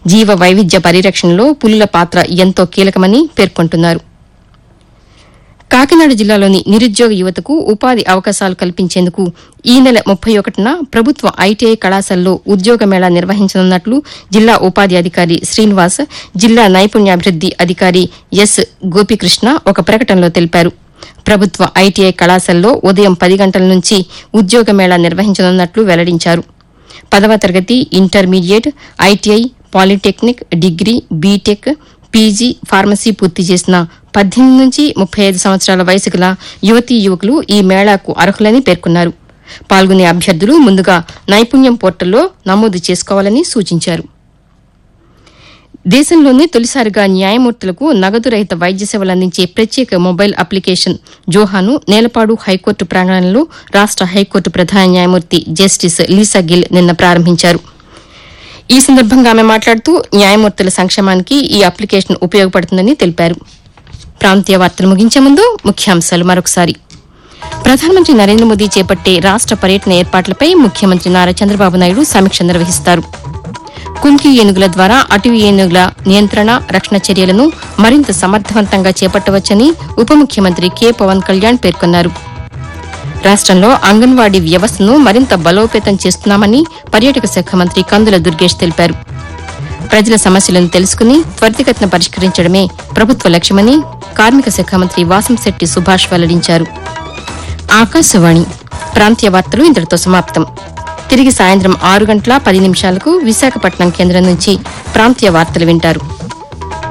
జీవ వైవిధ్య పరిరక్షణలో పులుల పాత్ర ఎంతో కీలకమని పేర్కొంటున్నారు కాకినాడ జిల్లాలోని నిరుద్యోగ యువతకు ఉపాధి అవకాశాలు కల్పించేందుకు ఈ నెల ముప్పై ఒకటిన ప్రభుత్వ ఐటీఐ కళాశాలలో ఉద్యోగ మేళా నిర్వహించనున్నట్లు జిల్లా ఉపాధి అధికారి శ్రీనివాస్ జిల్లా నైపుణ్యాభివృద్ది అధికారి ఎస్ గోపికృష్ణ ఒక ప్రకటనలో తెలిపారు ప్రభుత్వ ఐటీఐ కళాశాలలో ఉదయం పది గంటల నుంచి ఉద్యోగ మేళా నిర్వహించనున్నట్లు వెల్లడించారు పదవ తరగతి intermediate ITI polytechnic degree B Tech PG pharmacy పూర్తి చేసిన పద్దెనిమిది నుంచి ముప్పై ఐదు సంవత్సరాల వయసు గల యువతీ యువకులు ఈ మేళాకు అర్హులని పేర్కొన్నారు పాల్గొనే అభ్యర్థులు ముందుగా నైపుణ్యం పోర్టల్లో నమోదు చేసుకోవాలని సూచించారు దేశంలోనే తొలిసారిగా న్యాయమూర్తులకు నగదు రహిత వైద్య సేవలు అందించే ప్రత్యేక మొబైల్ అప్లికేషన్ జోహాను నేలపాడు హైకోర్టు ప్రాంగణంలో రాష్ట హైకోర్టు ప్రధాన న్యాయమూర్తి జస్టిస్ లీసా గిల్ నిన్న ప్రారంభించారు ఈ సందర్భంగా ఆమె మాట్లాడుతూ న్యాయమూర్తుల సంక్షేమానికి ఈ అప్లికేషన్ ఉపయోగపడుతుందని తెలిపారు ప్రాంతీయ వార్తలు ముగించే ముందు ముఖ్యాంశాలు మరొకసారి ప్రధానమంత్రి నరేంద్ర మోదీ చేపట్టే రాష్ట పర్యటన ఏర్పాట్లపై ముఖ్యమంత్రి నారా చంద్రబాబు నాయుడు సమీక్ష నిర్వహిస్తారు కుంకి ఏనుగుల ద్వారా అటవీ ఏనుగుల నియంత్రణ రక్షణ చర్యలను మరింత సమర్థవంతంగా చేపట్టవచ్చని ఉప ముఖ్యమంత్రి కె పవన్ కళ్యాణ్ పేర్కొన్నారు రాష్టంలో అంగన్వాడీ వ్యవస్థను మరింత బలోపేతం చేస్తున్నామని పర్యాటక శాఖ మంత్రి కందుల దుర్గేష్ తెలిపారు ప్రజల సమస్యలను తెలుసుకుని త్వరితగతిన పరిష్కరించడమే ప్రభుత్వ లక్ష్యమని కార్మిక శాఖ మంత్రి వాసంశెట్టి సుభాష్ వెల్లడించారు ఆకాశవాణి ప్రాంతీయ వార్తలు ఇంతటితో సమాప్తం తిరిగి సాయంత్రం ఆరు గంటల పది నిమిషాలకు విశాఖపట్నం కేంద్రం నుంచి ప్రాంతీయ వార్తలు వింటారు